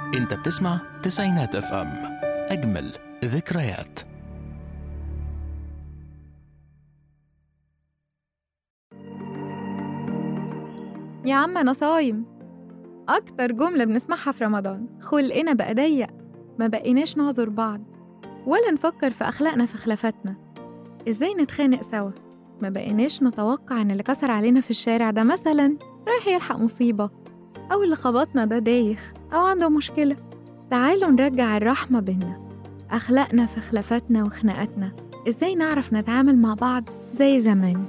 انت بتسمع تسعينات اف ام اجمل ذكريات يا عم أنا صايم أكتر جملة بنسمعها في رمضان خلقنا بقى ضيق ما بقيناش نعذر بعض ولا نفكر في أخلاقنا في خلافاتنا إزاي نتخانق سوا ما بقيناش نتوقع إن اللي كسر علينا في الشارع ده مثلا رايح يلحق مصيبة أو اللي خبطنا ده دايخ أو عنده مشكلة تعالوا نرجع الرحمة بينا أخلاقنا في خلافاتنا وخناقاتنا إزاي نعرف نتعامل مع بعض زي زمان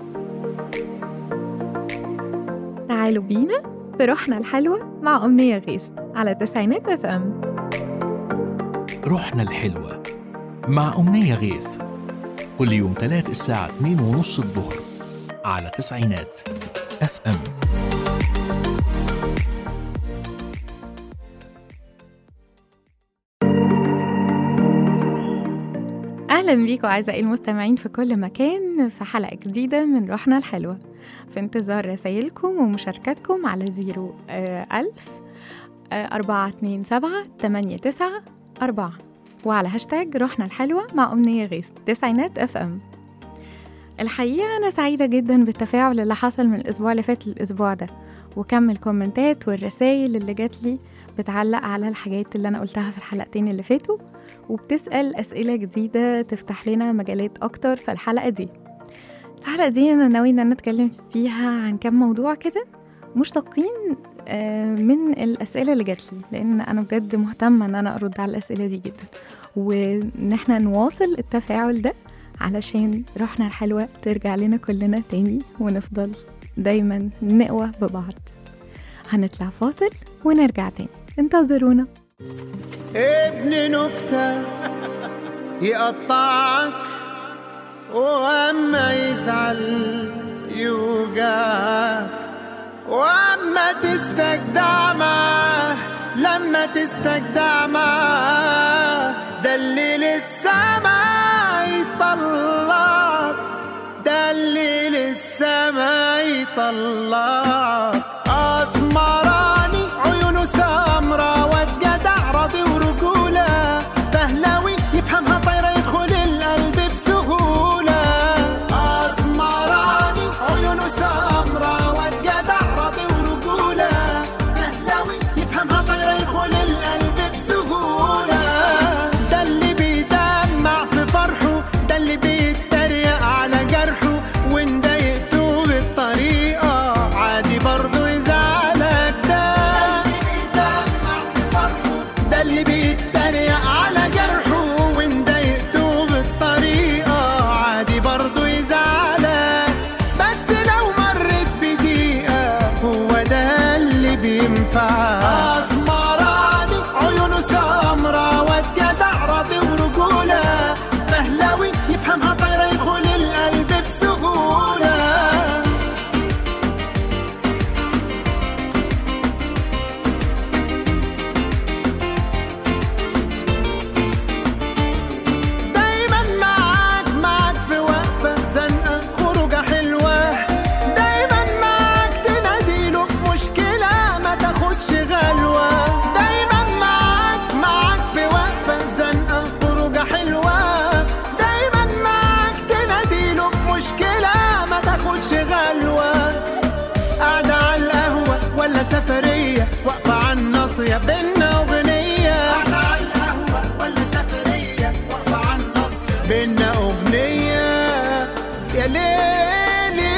تعالوا بينا في روحنا الحلوة مع أمنية غيث على تسعينات اف ام روحنا الحلوة مع أمنية غيث كل يوم تلات الساعة 2 ونص الظهر على تسعينات اف ام أهلا بيكم أعزائي المستمعين في كل مكان في حلقة جديدة من روحنا الحلوة في انتظار رسايلكم ومشاركاتكم على زيرو آه، ألف آه، أربعة اتنين سبعة تمانية تسعة أربعة وعلى هاشتاج روحنا الحلوة مع أمنية غيث تسعينات اف ام الحقيقة أنا سعيدة جدا بالتفاعل اللي حصل من الأسبوع اللي فات للأسبوع ده وكم الكومنتات والرسايل اللي جات لي بتعلق على الحاجات اللي أنا قلتها في الحلقتين اللي فاتوا وبتسأل أسئلة جديدة تفتح لنا مجالات أكتر في الحلقة دي الحلقة دي أنا ناوي إن أنا أتكلم فيها عن كم موضوع كده مشتقين آه، من الأسئلة اللي جات لي لأن أنا بجد مهتمة إن أنا أرد على الأسئلة دي جدا وإن إحنا نواصل التفاعل ده علشان روحنا الحلوة ترجع لنا كلنا تاني ونفضل دايما نقوى ببعض هنطلع فاصل ونرجع تاني انتظرونا ابن نكتة يقطعك واما يزعل يوجعك واما تستجدع معاه لما تستجدع معاه ده اللي لسه ما يطلعك ده اللي لسه ما يطلعك اسمراني عيونه سمرة واد جدع راضي ورجولة فهلاوي يفهمها طايرة يدخل القلب بسهولة اسمراني عيونه سمرة واد جدع راضي ورجولة فهلاوي يفهمها طايرة يدخل القلب بسهولة ده اللي بيدمع في فرحه ده اللي بيتريق على جرحه وان ضايقته بالطريقة عادي برضه يزعلك ده ده اللي بيتريق على جرحه وان ضايقته بالطريقة عادي برضه يزعلك بس لو مرت بدقيقة هو ده اللي بينفع اسمراني عيونه سمرة واد جدع راضي ورجولة فهلاوي يفهمها طايرة يدخل القلب بسهولة دايما معاك معاك في وقفة زنقة خروجة حلوة دايما معاك تناديله في مشكلة ما تاخدش غلوة دايما معاك معاك في وقفة زنقة خروجة حلوة دايما معاك تناديله في مشكلة ما تاخدش غلوة قاعدة على القهوة ولا سفرية واقفة على الناصية بينا أغنية قاعدة على القهوة ولا سفرية واقفة على الناصية بينا أغنية يا ليلي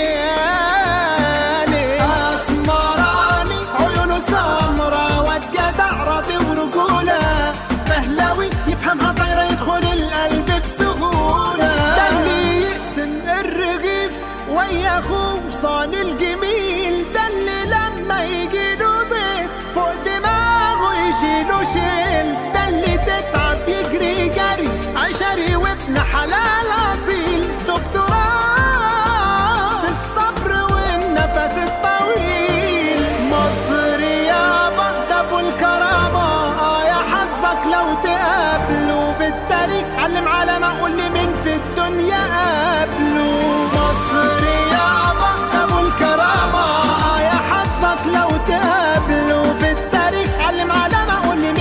يا ليلي أسمراني عيونه سمرة واد جدع راضي ورجولة فهلاوي يفهمها طايرة يدخل القلب بسهولة ده اللي يقسم الرغيف ويا اخوه صان الجميل ده اللي لما يجي له ضيف فوق دماغه يشيله شيل ده اللي تتعب يجري جري عشري وابن حلال اصيل دكتوراه في الصبر والنفس الطويل مصر يابا ده ابو الكرامه اه يا حظك لو تقابله في التاريخ علم على ما اقول لي مين في الدنيا قابله مصر يابا ده ابو الكرامه اه يا حظك لو تقابله في التاريخ علم على ما اقول لي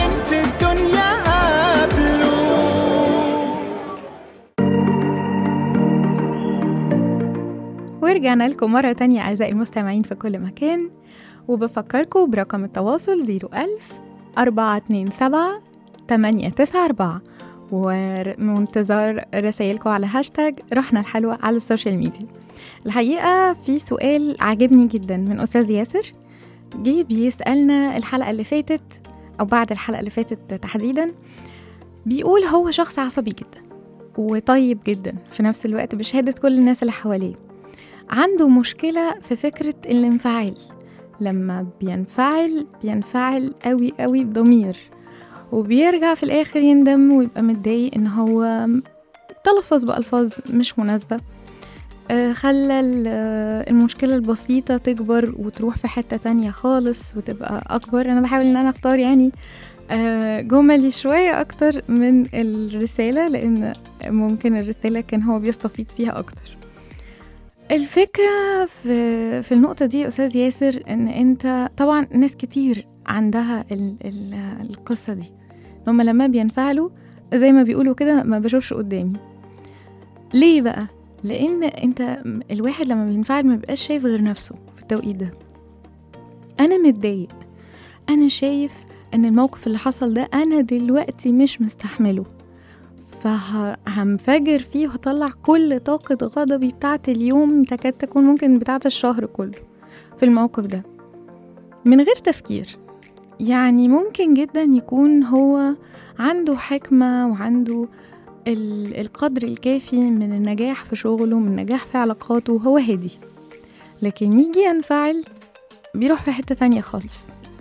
ورجعنا لكم مرة تانية أعزائي المستمعين في كل مكان وبفكركم برقم التواصل 01000 427 894 ومنتظر رسائلكم على هاشتاج روحنا الحلوة على السوشيال ميديا الحقيقة في سؤال عجبني جدا من أستاذ ياسر جه بيسألنا الحلقة اللي فاتت أو بعد الحلقة اللي فاتت تحديدا بيقول هو شخص عصبي جدا وطيب جدا في نفس الوقت بشهادة كل الناس اللي حواليه عنده مشكلة في فكرة الانفعال لما بينفعل بينفعل قوي قوي بضمير وبيرجع في الآخر يندم ويبقى متضايق إن هو تلفظ بألفاظ مش مناسبة آه، خلى ال- آه، المشكلة البسيطة تكبر وتروح في حتة تانية خالص وتبقى أكبر أنا بحاول إن أنا أختار يعني آه، جملي شوية أكتر من الرسالة لأن ممكن الرسالة كان هو بيستفيد فيها أكتر الفكرة في, في النقطة دي يا أستاذ ياسر إن أنت طبعا ناس كتير عندها ال ال القصة دي هما لما بينفعلوا زي ما بيقولوا كده ما بشوفش قدامي ليه بقى؟ لأن أنت الواحد لما بينفعل ما بيبقاش شايف غير نفسه في التوقيت ده أنا متضايق أنا شايف ان الموقف اللي حصل ده انا دلوقتي مش مستحمله فهنفجر فيه وهطلع كل طاقة غضبي بتاعة اليوم تكاد تكون ممكن بتاعة الشهر كله في الموقف ده من غير تفكير يعني ممكن جدا يكون هو عنده حكمة وعنده ال- القدر الكافي من النجاح في شغله من النجاح في علاقاته وهو هادي لكن يجي ينفعل بيروح في حتة تانية خالص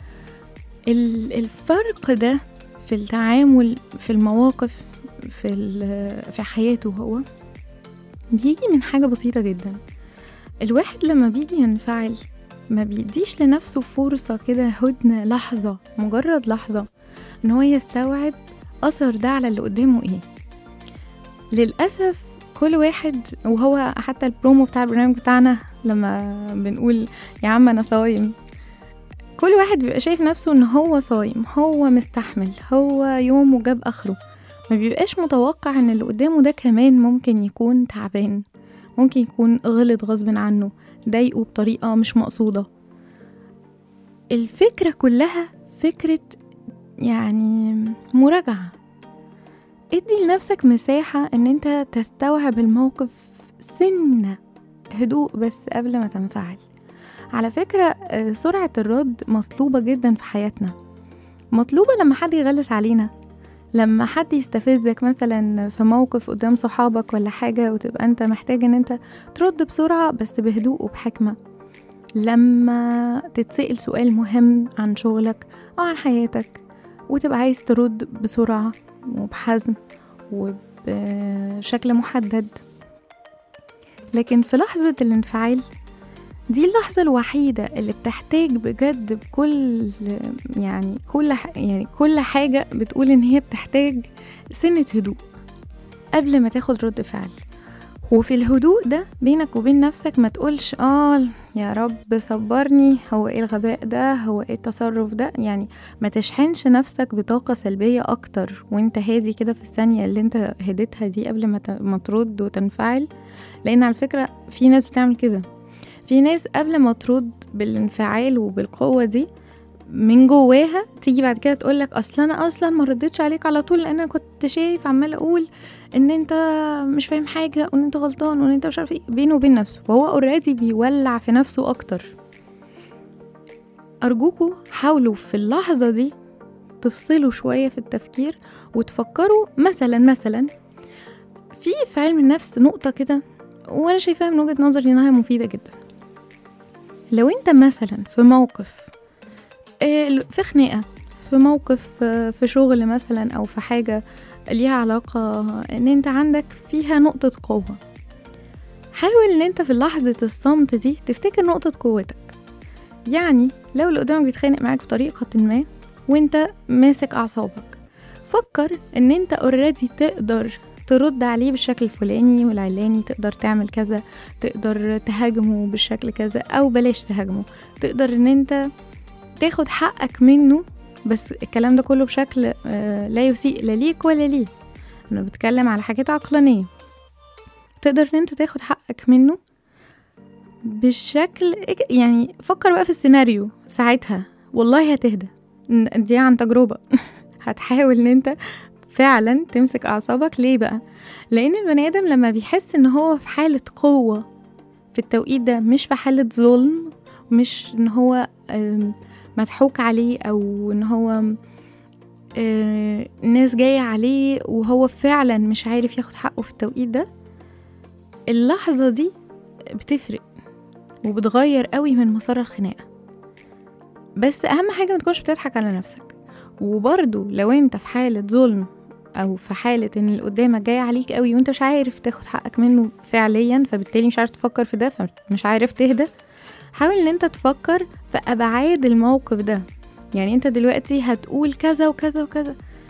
ال- الفرق ده في التعامل في المواقف في ال- في حياته هو بيجي من حاجة بسيطة جدا الواحد لما بيجي ينفعل ما بيديش لنفسه فرصة كده هدنة لحظة مجرد لحظة ان هو يستوعب أثر ده على اللي قدامه ايه للأسف كل واحد وهو حتى البرومو بتاع البرنامج بتاعنا لما بنقول يا عم أنا صايم كل واحد بيبقى شايف نفسه ان هو صايم هو مستحمل هو يومه جاب اخره ما بيبقاش متوقع ان اللي قدامه ده كمان ممكن يكون تعبان ممكن يكون غلط غصب عنه ضايقه بطريقة مش مقصودة الفكرة كلها فكرة يعني مراجعة ادي لنفسك مساحة ان انت تستوعب الموقف سنة هدوء بس قبل ما تنفعل على فكرة آه، سرعة الرد مطلوبة جدا في حياتنا مطلوبة لما حد يغلس علينا لما حد يستفزك مثلا في موقف قدام صحابك ولا حاجة وتبقى انت محتاج ان انت ترد بسرعة بس بهدوء وبحكمة لما تتسأل سؤال مهم عن شغلك أو عن حياتك وتبقى عايز ترد بسرعة وبحزم وبشكل محدد لكن في لحظة الانفعال دي اللحظة الوحيدة اللي بتحتاج بجد بكل يعني كل ح- يعني كل حاجة بتقول إن هي بتحتاج سنة هدوء قبل ما تاخد رد فعل وفي الهدوء ده بينك وبين نفسك ما تقولش اه يا رب صبرني هو ايه الغباء ده هو ايه التصرف ده يعني ما تشحنش نفسك بطاقة سلبية اكتر وانت هادي كده في الثانية اللي انت هديتها دي قبل ما ت- ما ترد وتنفعل لان على فكرة في ناس بتعمل كده في ناس قبل ما ترد بالانفعال وبالقوة دي من جواها تيجي بعد كده تقولك اصل انا اصلا ما ردتش عليك على طول لان انا كنت شايف عمال اقول ان انت مش فاهم حاجه وان انت غلطان وان انت مش عارف ايه بينه وبين نفسه وهو اوريدي بيولع في نفسه اكتر ارجوكوا حاولوا في اللحظه دي تفصلوا شويه في التفكير وتفكروا مثلا مثلا في في علم النفس نقطه كده وانا شايفاها من وجهه نظري انها مفيده جدا لو انت مثلا في موقف آه، في خناقه في موقف آه، في شغل مثلا او في حاجه ليها علاقة ان انت عندك فيها نقطة قوة حاول ان انت في لحظة الصمت دي تفتكر نقطة قوتك يعني لو اللي قدامك بيتخانق معاك بطريقة ما وانت ماسك اعصابك فكر ان انت اوريدي تقدر ترد عليه بالشكل الفلاني والعلاني تقدر تعمل كذا تقدر تهاجمه بالشكل كذا او بلاش تهاجمه تقدر ان انت تاخد حقك منه بس الكلام ده كله بشكل آه، لا يسيء لا ليك ولا ليه انا بتكلم على حاجات عقلانية تقدر ان انت تاخد حقك منه بالشكل يعني فكر بقى في السيناريو ساعتها والله هتهدى ن- دي عن تجربة هتحاول ان انت فعلا تمسك اعصابك ليه بقى لان البني ادم لما بيحس ان هو في حالة قوة في التوقيت ده مش في حالة ظلم مش ان هو آم، مضحوك عليه او ان هو آه، الناس جاية عليه وهو فعلا مش عارف ياخد حقه في التوقيت ده اللحظة دي بتفرق وبتغير قوي من مسار الخناقة بس أهم حاجة ما تكونش بتضحك على نفسك وبرضو لو انت في حالة ظلم أو في حالة إن اللي قدامك جاي عليك قوي وانت مش عارف تاخد حقك منه فعليا فبالتالي مش عارف تفكر في ده فمش عارف تهدى حاول ان انت تفكر في أبعاد الموقف ده يعني انت دلوقتي هتقول كذا وكذا وكذا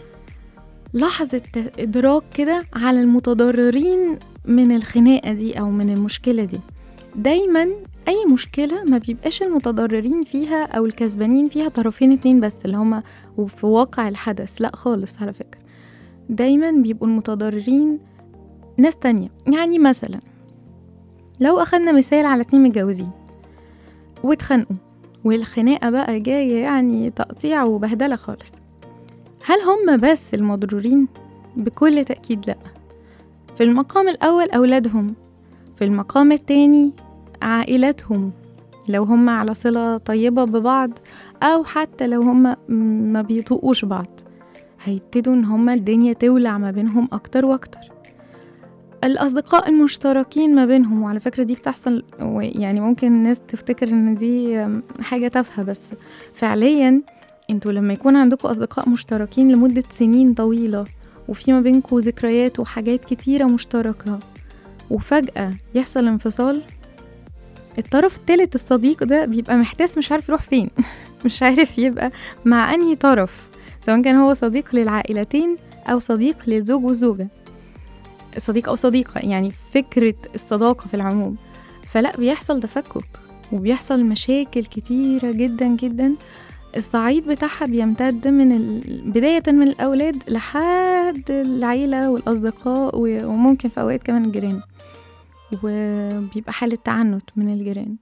لحظة إدراك كده على المتضررين من الخناقة دي أو من المشكلة دي دايما أي مشكلة ما بيبقاش المتضررين فيها أو الكسبانين فيها طرفين اتنين بس اللي هما وفي واقع الحدث لا خالص على فكرة دايما بيبقوا المتضررين ناس تانية يعني مثلا لو أخدنا مثال على اتنين متجوزين واتخانقوا والخناقة بقى جاية يعني تقطيع وبهدلة خالص هل هم بس المضرورين؟ بكل تأكيد لأ في المقام الأول أولادهم في المقام التاني عائلاتهم لو هم على صلة طيبة ببعض أو حتى لو هم ما بيطوقوش بعض هيبتدوا إن هما الدنيا تولع ما بينهم أكتر وأكتر الأصدقاء المشتركين ما بينهم وعلى فكرة دي بتحصل و- يعني ممكن الناس تفتكر إن دي أم، حاجة تافهة بس فعليا انتوا لما يكون عندكم أصدقاء مشتركين لمدة سنين طويلة وفي ما بينكم ذكريات وحاجات كتيرة مشتركة وفجأة يحصل انفصال الطرف التالت الصديق ده بيبقى محتاس مش عارف يروح فين مش عارف يبقى مع أنهي طرف سواء كان هو صديق للعائلتين أو صديق للزوج والزوجة صديق أو صديقة يعني فكرة الصداقة في العموم فلا بيحصل تفكك وبيحصل مشاكل كتيرة جدا جدا الصعيد بتاعها بيمتد من ال... بداية من الأولاد لحد العيلة والأصدقاء و- وممكن في أوقات كمان الجيران وبيبقى حالة تعنت من الجيران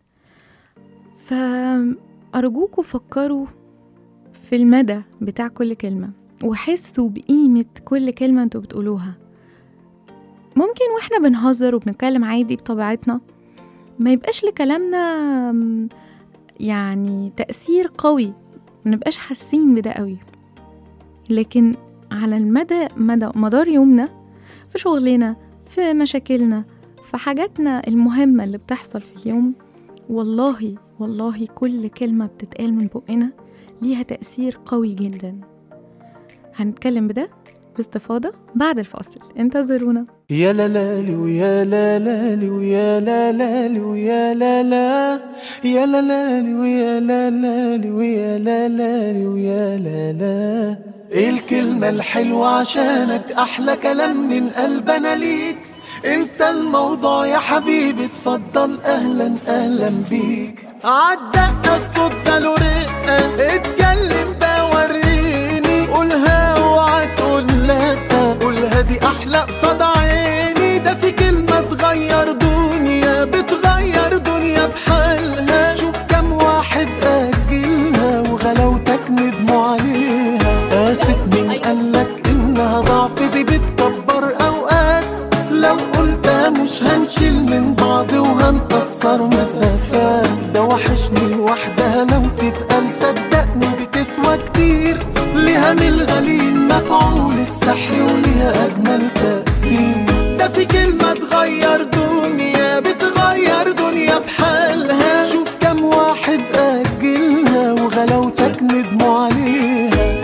فأرجوكوا فكروا في المدى بتاع كل كلمة وحسوا بقيمة كل كلمة انتوا بتقولوها ممكن واحنا بنهزر وبنتكلم عادي بطبيعتنا ما يبقاش لكلامنا م، يعني تأثير قوي منبقاش حاسين بده قوي لكن على المدى مدى مدار يومنا في شغلنا في مشاكلنا في حاجاتنا المهمة اللي بتحصل في اليوم والله والله كل كلمة بتتقال من بقنا ليها تأثير قوي جدا هنتكلم بده باستفاضة بعد الفاصل انتظرونا يا لا لالي ويا لا لالي ويا لا لالي ويا لا لا يا لا لالي ويا لا لالي ويا لا لالي ويا لا لا ايه الكلمة الحلوة عشانك احلى كلام من قلبنا ليك انت الموضوع يا حبيبي اتفضل اهلا اهلا بيك عالدقة الصوت ده له رقة اتكلم بقى وريني قولها اوعى تقول لا قولها دي احلى قصاد عيني ده في كلمة تغير دنيا بتغير دنيا بحالها شوف كم واحد أجلها وغلاوتك ندموا عليها آسف مين قالك إنها ضعف دي بتكبر أوقات لو قلتها مش هنشيل من بعض وهنقصر مسافات ده وحشني لوحدها لو تتقال صدقني بتسوى كتير ليها من الغليل مفعول السحر وليها أجمل تأثير ده في كلمة تغير دنيا بتغير دنيا بحالها شوف كم واحد أجلها وغلاوتك ندموا عليها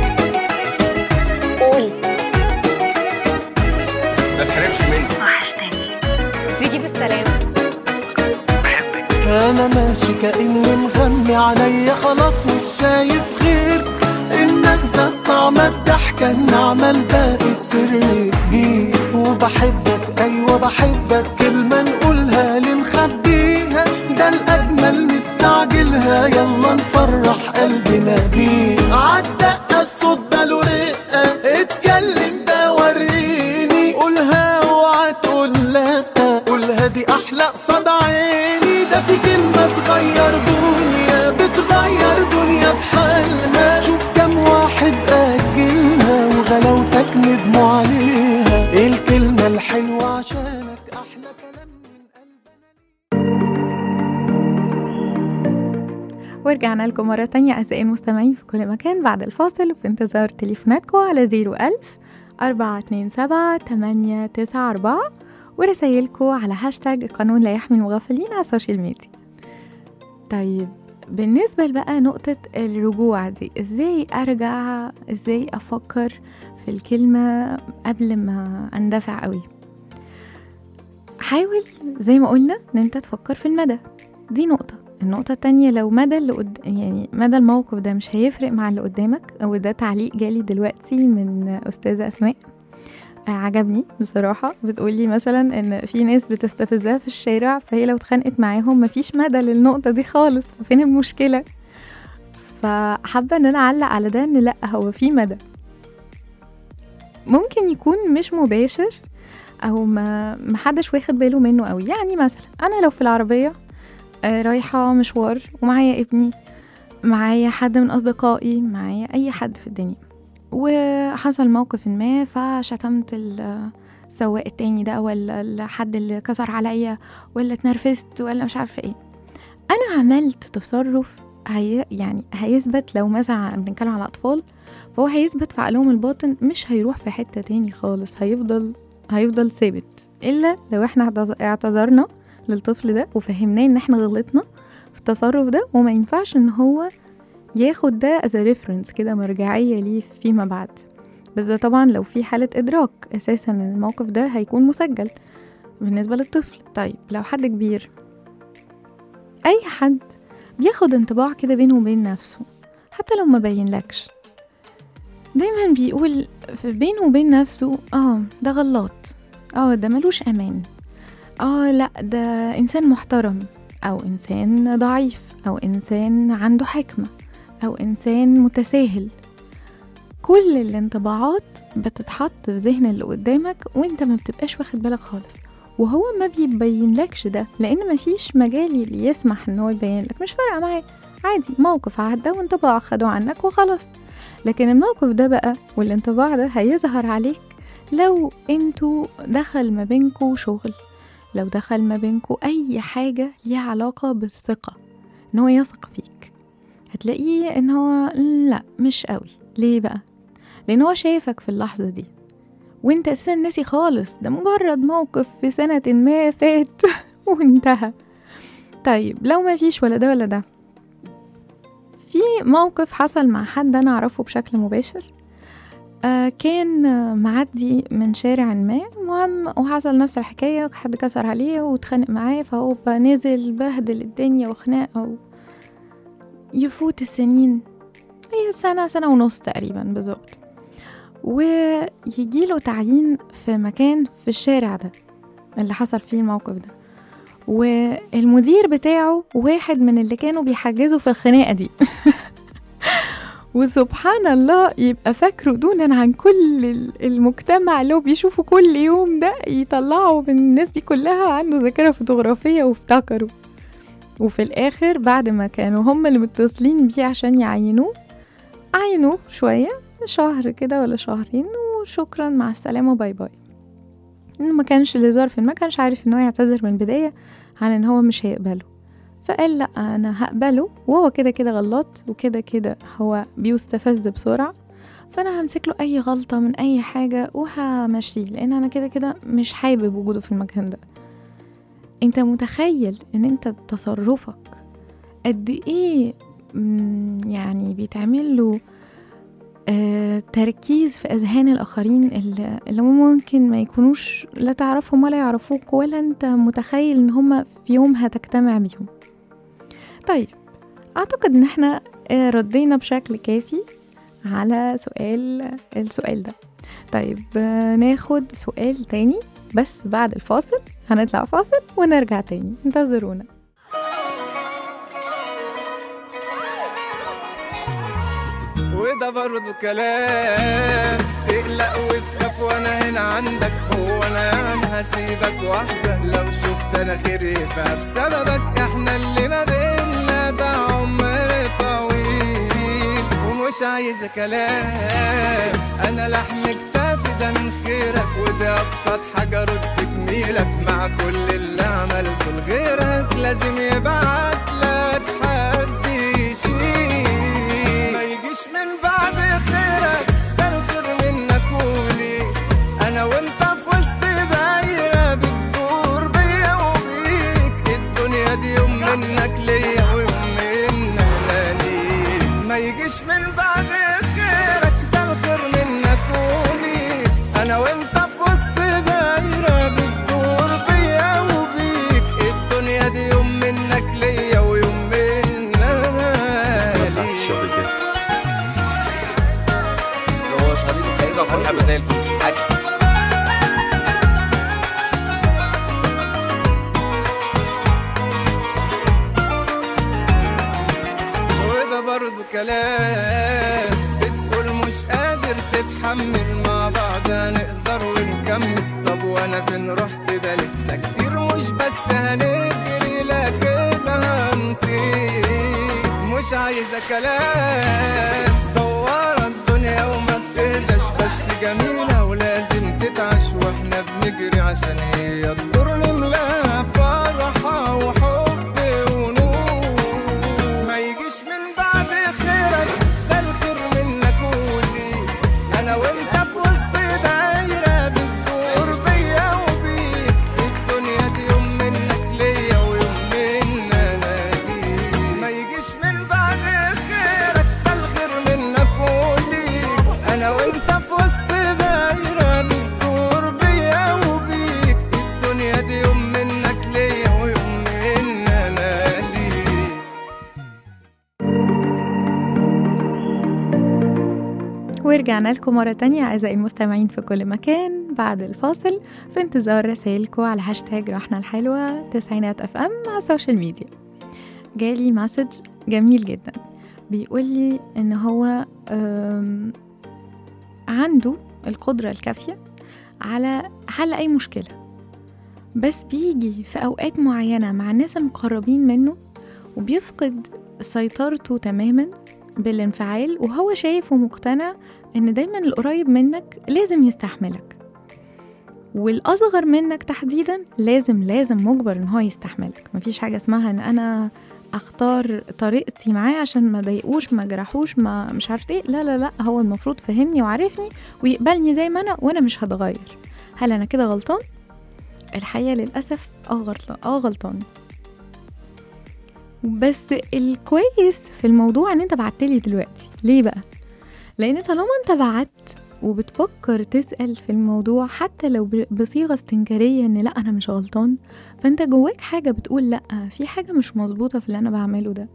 قول ما تحرمش مني وحشتني تيجي بالسلامة انا ماشي كاني مغمي عليا خلاص مش شايف غير انك زاد طعم الضحكة النعمة الباقي السر كبير وبحبك ايوه بحبك كلمة نقولها لنخبيها ده الاجمل نستعجلها يلا نفرح قلبنا بيه عالدقة الصوت ده له رقة اتكلم ده وريني قولها اوعى تقول لا قولها دي احلى قصاد عيني ده ورجعنا لكم مرة تانية أعزائي المستمعين في كل مكان بعد الفاصل وفي انتظار تليفوناتكم على زيرو ألف أربعة اتنين سبعة تمانية تسعة أربعة ورسايلكم على هاشتاج قانون لا يحمي المغفلين على السوشيال ميديا طيب بالنسبة بقى نقطة الرجوع دي ازاي ارجع ازاي افكر في الكلمة قبل ما اندفع قوي حاول زي ما قلنا ان انت تفكر في المدى دي نقطة النقطة التانية لو مدى اللي قد... يعني مدى الموقف ده مش هيفرق مع اللي قدامك وده تعليق جالي دلوقتي من أستاذة أسماء آه، عجبني بصراحة بتقولي مثلا إن في ناس بتستفزها في الشارع فهي لو اتخانقت معاهم مفيش مدى للنقطة دي خالص ففين المشكلة فحابة إن أنا أعلق على ده إن لأ هو في مدى ممكن يكون مش مباشر أو ما محدش واخد باله منه قوي يعني مثلا أنا لو في العربية آه، رايحة مشوار ومعايا ابني معايا حد من أصدقائي معايا أي حد في الدنيا وحصل موقف ما فشتمت ال- السواق التاني ده ولا الحد اللي كسر عليا ولا اتنرفزت ولا مش عارفة ايه أنا عملت تصرف هي يعني هيثبت لو مثلا بنتكلم على أطفال فهو هيثبت في عقلهم الباطن مش هيروح في حتة تاني خالص هيفضل هيفضل ثابت إلا لو احنا اعتذ- اعتذرنا للطفل ده وفهمناه ان احنا غلطنا في التصرف ده وما ينفعش ان هو ياخد ده as a reference كده مرجعية ليه فيما بعد بس ده طبعا لو في حالة إدراك أساسا إن الموقف ده هيكون مسجل بالنسبة للطفل طيب لو حد كبير أي حد بياخد انطباع كده بينه وبين نفسه حتى لو ما بينلكش دايما بيقول في بينه وبين نفسه اه ده غلط اه ده ملوش أمان اه لا ده إنسان محترم أو إنسان ضعيف أو إنسان عنده حكمة أو إنسان متساهل كل الانطباعات بتتحط في ذهن اللي قدامك وانت ما بتبقاش واخد بالك خالص وهو ما بيبينلكش ده لان مفيش مجال اللي يسمح ان هو يبين لك مش فارقه معاه عادي موقف عدى وانطباع خدوا عنك وخلاص لكن الموقف ده بقى والانطباع ده هيظهر عليك لو انتوا دخل ما بينكوا شغل لو دخل ما بينكوا اي حاجه ليها علاقه بالثقه ان هو يثق فيك هتلاقيه ان هو لا مش قوي ليه بقى لان هو شايفك في اللحظه دي وانت اساسا ناسي خالص ده مجرد موقف في سنه ما فات وانتهى طيب لو ما فيش ولا ده ولا ده في موقف حصل مع حد انا اعرفه بشكل مباشر آه كان آه، معدي من شارع ما المهم وحصل نفس الحكاية حد كسر عليه واتخانق معاه فهو بقى نزل بهدل الدنيا وخناقة يفوت السنين هي سنة سنة ونص تقريبا بالظبط ويجيله تعيين في مكان في الشارع ده اللي حصل فيه الموقف ده والمدير بتاعه واحد من اللي كانوا بيحجزوا في الخناقة دي وسبحان الله يبقى فاكره دونا عن كل ال- المجتمع اللي هو بيشوفه كل يوم ده يطلعوا من الناس دي كلها عنده ذاكرة فوتوغرافية وافتكروا وفي الآخر بعد ما كانوا هم اللي متصلين بيه عشان يعينوه عينوه شوية شهر كده ولا شهرين وشكرا مع السلامة باي باي انه ما كانش الهزار في ما كانش عارف ان هو يعتذر من البداية عن ان هو مش هيقبله فقال لا انا هقبله وهو كده كده غلط وكده كده هو بيستفز بسرعة فانا همسك له اي غلطة من اي حاجة وهمشيه لان انا كده كده مش حابب وجوده في المكان ده انت متخيل ان انت تصرفك قد ايه مم، يعني بيتعمل له آه، تركيز في أذهان الآخرين اللي, اللي ممكن ما يكونوش لا تعرفهم ولا يعرفوك ولا أنت متخيل إن هما في يوم هتجتمع بيهم طيب أعتقد إن احنا آه، ردينا بشكل كافي على سؤال السؤال ده طيب آه، ناخد سؤال تاني بس بعد الفاصل هنطلع فاصل ونرجع تاني انتظرونا وده برضه كلام تقلق وتخاف وانا هنا عندك هو انا يعني هسيبك وحدك لو شفت انا خير يبقى بسببك احنا اللي ما بينا ده عمر طويل ومش عايز كلام انا لحم كتافي ده من خيرك وده ابسط حاجه رد جميلك مع كل اللي عملته لغيرك لازم يبعت لك حد يشيلك يجيش من بعد خيرك ده الخير منك وليك انا وانت في وسط دايرة بتدور بيا وبيك الدنيا دي يوم منك ليا ويوم مننا بتاعت ليك الشهر الجاي هو شهرين الجايين وهنعمل زي الفل حاجة وده برضو كلام بتقول مش قادر تتحمل مع بعض هنقدر ونكمل طب وانا فين رحت ده لسه كتير مش بس هنجري لكن هنطير مش عايزة كلام دوارة الدنيا وما بتهداش بس جميلة ولازم تتعش واحنا بنجري عشان هي الدور نملاها فرحة وحب ونور ما يجيش من بعد خيرك ده الخير منك وليك انا وانت في وسط دايرة بتدور بيا وبيك الدنيا دي يوم منك ليا ويوم مننا ليك ما يجيش من بعد خيرك ده الخير منك وليك انا وانت في وسط دايرة بتدور بيا وبيك الدنيا دي يوم منك ليا ويوم مننا ليك ورجعنا لكم مرة تانية أعزائي المستمعين في كل مكان بعد الفاصل في انتظار رسائلكم على هاشتاج روحنا الحلوة تسعينات اف ام على السوشيال ميديا جالي مسج جميل جدا بيقول لي ان هو أم، عنده القدرة الكافية على حل أي مشكلة بس بيجي في أوقات معينة مع الناس المقربين منه وبيفقد سيطرته تماما بالانفعال وهو شايف ومقتنع ان دايما القريب منك لازم يستحملك والاصغر منك تحديدا لازم لازم مجبر ان هو يستحملك مفيش حاجه اسمها ان انا اختار طريقتي معاه عشان ما ضايقوش ما جرحوش ما مش عارفه ايه لا لا لا هو المفروض فهمني وعارفني ويقبلني زي ما انا وانا مش هتغير هل انا كده غلطان الحقيقه للاسف اه غلطان اه غلطان بس الكويس في الموضوع ان انت بعتلي دلوقتي ليه بقى لان طالما انت بعت وبتفكر تسأل في الموضوع حتى لو ب- بصيغة استنكارية ان لا انا مش غلطان فانت جواك حاجة بتقول لا في حاجة مش مظبوطة في اللي انا بعمله ده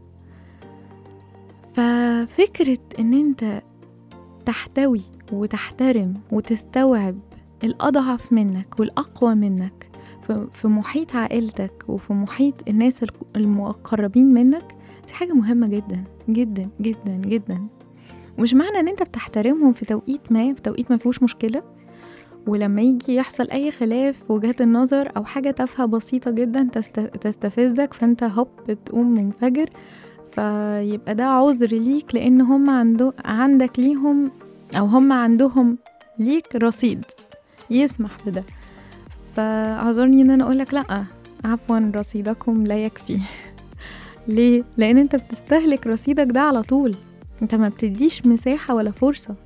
ففكرة ان انت تحتوي وتحترم وتستوعب الأضعف منك والأقوى منك في- في محيط عائلتك وفي محيط الناس الق- المقربين منك دي حاجة مهمة جدا جدا جدا جدا ومش معنى ان انت بتحترمهم في توقيت ما في توقيت ما فيهوش مشكلة ولما يجي يحصل اي خلاف في وجهات النظر او حاجة تافهة بسيطة جدا تست... تستفزك فانت هوب بتقوم منفجر فيبقى ده عذر ليك لان هم عنده عندك ليهم او هم عندهم ليك رصيد يسمح بده فاعذرني ان انا اقولك لا عفوا رصيدكم لا يكفي ليه لان انت بتستهلك رصيدك ده على طول انت ما بتديش مساحة ولا فرصة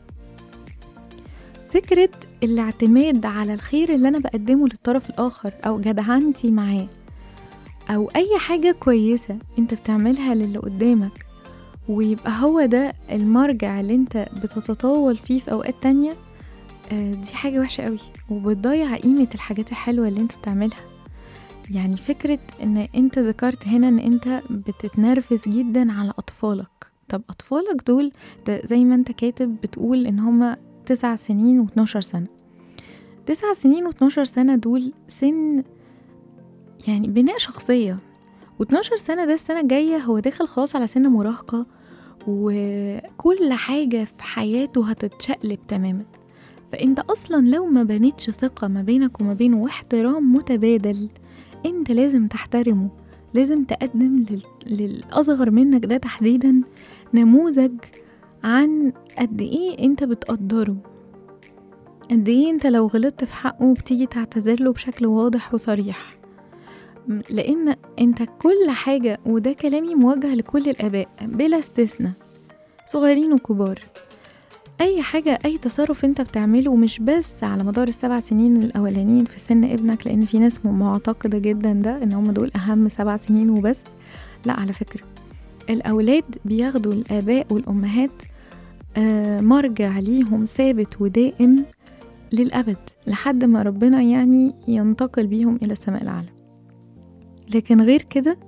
فكرة الاعتماد على الخير اللي انا بقدمه للطرف الاخر او جدعنتي معاه او اي حاجة كويسة انت بتعملها للي قدامك ويبقى هو ده المرجع اللي انت بتتطاول فيه في اوقات تانية آه، دي حاجة وحشة قوي وبتضيع قيمة الحاجات الحلوة اللي انت بتعملها يعني فكرة ان انت ذكرت هنا ان انت بتتنرفز جدا على اطفالك طب اطفالك دول ده زي ما انت كاتب بتقول ان هما تسع سنين واتناشر سنة تسع سنين واتناشر سنة دول سن يعني بناء شخصية واتناشر سنة ده السنة الجاية هو داخل خلاص على سن مراهقة وكل حاجة في حياته هتتشقلب تماما فانت اصلا لو ما بنيتش ثقة ما بينك وما بينه واحترام متبادل انت لازم تحترمه لازم تقدم لل... للأصغر منك ده تحديدا نموذج عن قد ايه انت بتقدره قد ايه انت لو غلطت في حقه بتيجي تعتذر له بشكل واضح وصريح م- لان انت كل حاجة وده كلامي موجه لكل الاباء بلا استثناء صغيرين وكبار اي حاجة اي تصرف انت بتعمله مش بس على مدار السبع سنين الاولانيين في سن ابنك لان في ناس معتقدة جدا ده ان هم دول اهم سبع سنين وبس لا على فكرة الأولاد بياخدوا الآباء والأمهات آه، مرجع ليهم ثابت ودائم للأبد لحد ما ربنا يعني ينتقل بيهم إلى السماء الأعلى لكن غير كده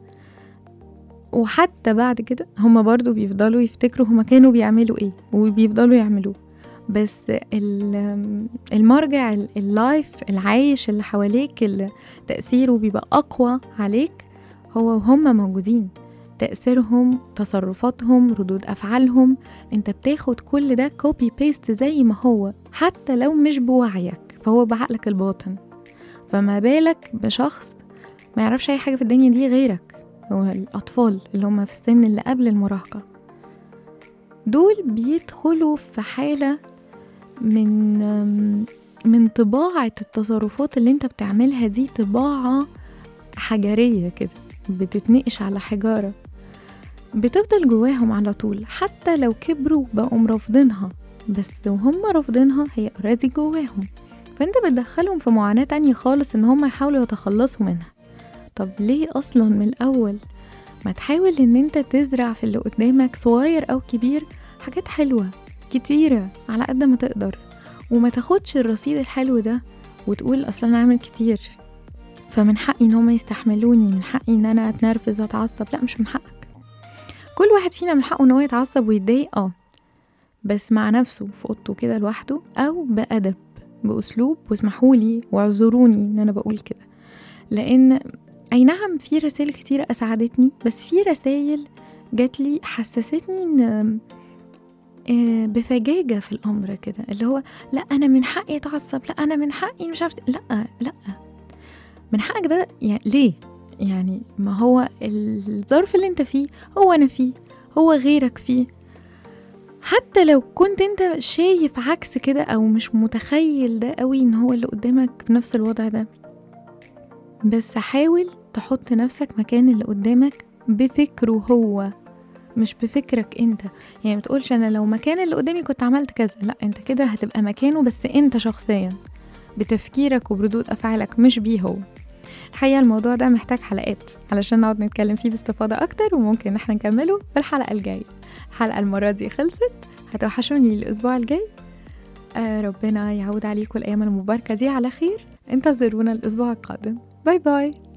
وحتى بعد كده هما برضو بيفضلوا يفتكروا هما كانوا بيعملوا ايه وبيفضلوا يعملوه بس ال- المرجع ال- اللايف العايش اللي حواليك اللي تأثيره بيبقى أقوى عليك هو وهم موجودين تأثيرهم تصرفاتهم ردود أفعالهم انت بتاخد كل ده كوبي بيست زي ما هو حتى لو مش بوعيك فهو بعقلك الباطن فما بالك بشخص ما يعرفش أي حاجة في الدنيا دي غيرك هو الأطفال اللي هم في السن اللي قبل المراهقة دول بيدخلوا في حالة من من طباعة التصرفات اللي انت بتعملها دي طباعة حجرية كده بتتنقش على حجارة بتفضل جواهم على طول حتى لو كبروا بقوا مرافضينها بس وهم رافضينها هي اوريدي جواهم فانت بتدخلهم في معاناة تانية خالص ان هم يحاولوا يتخلصوا منها طب ليه اصلا من الاول ما تحاول ان انت تزرع في اللي قدامك صغير او كبير حاجات حلوة كتيرة على قد ما تقدر وما تاخدش الرصيد الحلو ده وتقول اصلا انا عامل كتير فمن حقي ان هما يستحملوني من حقي ان انا اتنرفز واتعصب لا مش من حقك كل واحد فينا من حقه ان هو يتعصب ويتضايق اه بس مع نفسه في اوضته كده لوحده او بادب باسلوب واسمحولي واعذروني ان انا بقول كده لان اي نعم في رسائل كتيرة اسعدتني بس في رسائل جات لي حسستني ان آه، بفجاجة في الأمر كده اللي هو لا أنا من حقي أتعصب لا أنا من حقي مش عارفة لا لا من حقك ده يعني ليه يعني ما هو الظرف اللي انت فيه هو أنا فيه هو غيرك فيه حتى لو كنت انت شايف عكس كده او مش متخيل ده قوي ان هو اللي قدامك بنفس الوضع ده بس حاول تحط نفسك مكان اللي قدامك بفكره هو مش بفكرك انت يعني ما تقولش انا لو مكان اللي قدامي كنت عملت كذا لا انت كده هتبقى مكانه بس انت شخصيا بتفكيرك وبردود افعالك مش بيه هو الحقيقة الموضوع ده محتاج حلقات علشان نقعد نتكلم فيه باستفاضة أكتر وممكن احنا نكمله في الحلقة الجاية الحلقة المرة دي خلصت هتوحشوني الأسبوع الجاي آه ربنا يعود عليكم الأيام المباركة دي على خير انتظرونا الأسبوع القادم باي باي